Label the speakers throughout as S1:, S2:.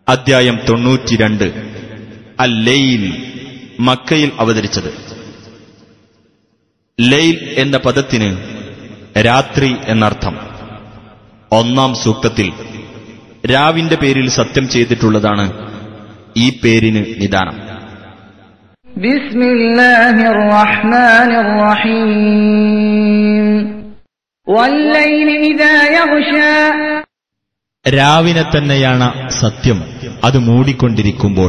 S1: അദ്ധ്യായം തൊണ്ണൂറ്റിരണ്ട് അൽ ലൈൽ മക്കയിൽ അവതരിച്ചത് ലൈൽ എന്ന പദത്തിന് രാത്രി എന്നർത്ഥം ഒന്നാം സൂക്തത്തിൽ രാവിന്റെ പേരിൽ സത്യം ചെയ്തിട്ടുള്ളതാണ് ഈ പേരിന് നിദാനം
S2: بسم الله الرحمن الرحيم والليل إذا يغشى
S1: രാവിനെ തന്നെയാണ് സത്യം അത് മൂടിക്കൊണ്ടിരിക്കുമ്പോൾ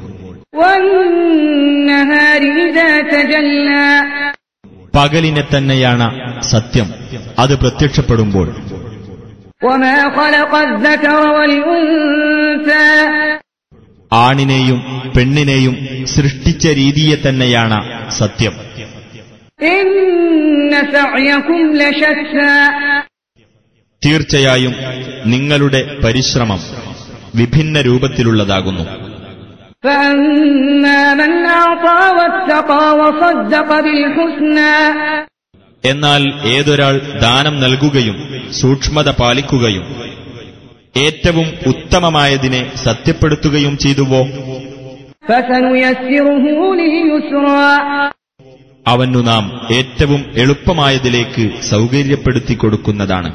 S2: والنهار إذا تجلى
S1: പകലിനെ തന്നെയാണ് സത്യം അത് പ്രത്യക്ഷപ്പെടുമ്പോൾ
S2: وما خلق الذكر والأنثى
S1: ആണിനെയും പെണ്ണിനെയും സൃഷ്ടിച്ച രീതിയെ തന്നെയാണ് സത്യം
S2: إن سعيكم لشتى
S1: തീർച്ചയായും നിങ്ങളുടെ പരിശ്രമം വിഭിന്ന രൂപത്തിലുള്ളതാകുന്നു
S2: فأما من أعطى واتقى وصدق بالحسنى
S1: എന്നാൽ ഏതൊരാൾ ദാനം നൽകുകയും സൂക്ഷ്മത പാലിക്കുകയും ഏറ്റവും ഉത്തമമായതിനെ സത്യപ്പെടുത്തുകയും ചെയ്തുവോ
S2: فسنيسره لليسرى
S1: അവനു നാം ഏറ്റവും എളുപ്പമായതിലേക്ക് സൗകര്യപ്പെടുത്തി കൊടുക്കുന്നതാണ്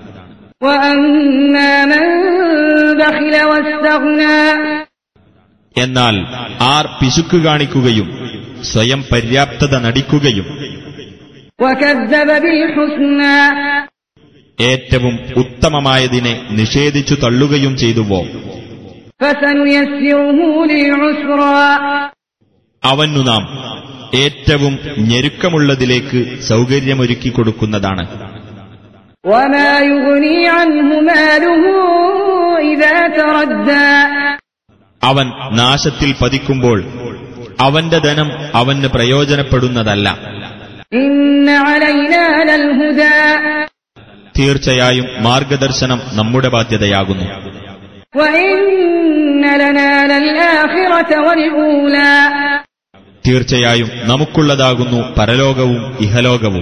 S2: وأما من بخل واستغنى
S1: എന്നാൽ ആർ പിശുക്ക് കാണിക്കുകയും സ്വയം പര്യാപ്തത നടിക്കുകയും
S2: وكذب بالحسنى
S1: ഏറ്റവും ഉത്തമമായതിനെ നിഷേധിച്ചു തള്ളുകയും ചെയ്തുവോ
S2: فسنيسره للعسرى
S1: അവനു നാം ഏറ്റവും ഞെരുക്കമുള്ളതിലേക്ക് സൗകര്യമൊരുക്കി കൊടുക്കുന്നതാണ്
S2: وما يغني عنه ماله إذا تردى
S1: അവൻ നാശത്തിൽ പതിക്കുമ്പോൾ അവന്റെ ധനം അവന് പ്രയോജനപ്പെടുന്നതല്ല
S2: إن علينا للهدى
S1: തീർച്ചയായും മാർഗദർശനം നമ്മുടെ ബാധ്യതയാകുന്നു
S2: وإن لنا للآخرة والأولى
S1: തീർച്ചയായും നമുക്കുള്ളതാകുന്നു പരലോകവും ഇഹലോകവും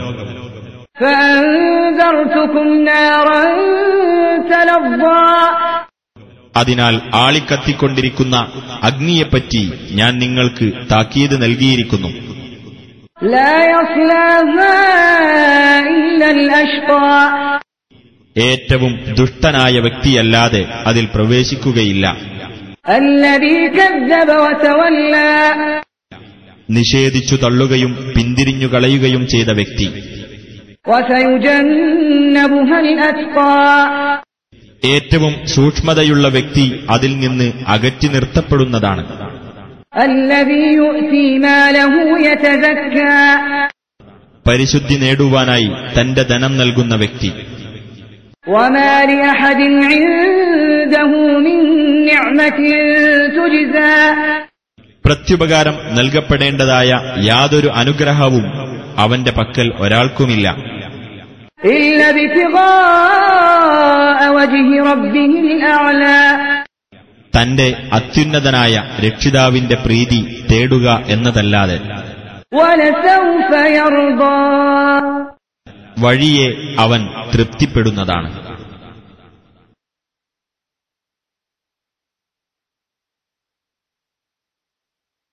S2: فأنذرتكم نارا تلظى
S1: അതിനാൽ ആളിക്കത്തിക്കൊണ്ടിരിക്കുന്ന അഗ്നിയെപ്പറ്റി ഞാൻ നിങ്ങൾക്ക് താക്കീത് നൽകിയിരിക്കുന്നു
S2: لا يصلاها إلا الأشقى
S1: ഏറ്റവും ദുഷ്ടനായ വ്യക്തിയല്ലാതെ അതിൽ പ്രവേശിക്കുകയില്ല
S2: الذي كذب وتولى
S1: നിഷേധിച്ചു തള്ളുകയും പിന്തിരിഞ്ഞു കളയുകയും ചെയ്ത വ്യക്തി
S2: وسيجنبها الأتقى
S1: ഏറ്റവും സൂക്ഷ്മതയുള്ള വ്യക്തി അതിൽ നിന്ന് അകറ്റി നിർത്തപ്പെടുന്നതാണ്
S2: الذي يؤتي ماله يتزكى
S1: പരിശുദ്ധി നേടുവാനായി തന്റെ ധനം നൽകുന്ന വ്യക്തി
S2: وما لأحد عنده من نعمة تجزى
S1: പ്രത്യുപകാരം നൽകപ്പെടേണ്ടതായ യാതൊരു അനുഗ്രഹവും അവന്റെ പക്കൽ ഒരാൾക്കുമില്ല
S2: إلا ابتغاء وجه ربه الأعلى
S1: തന്റെ അത്യുന്നതനായ രക്ഷിതാവിന്റെ പ്രീതി തേടുക എന്നതല്ലാതെ
S2: ولسوف يرضى
S1: വഴിയെ അവൻ തൃപ്തിപ്പെടുന്നതാണ്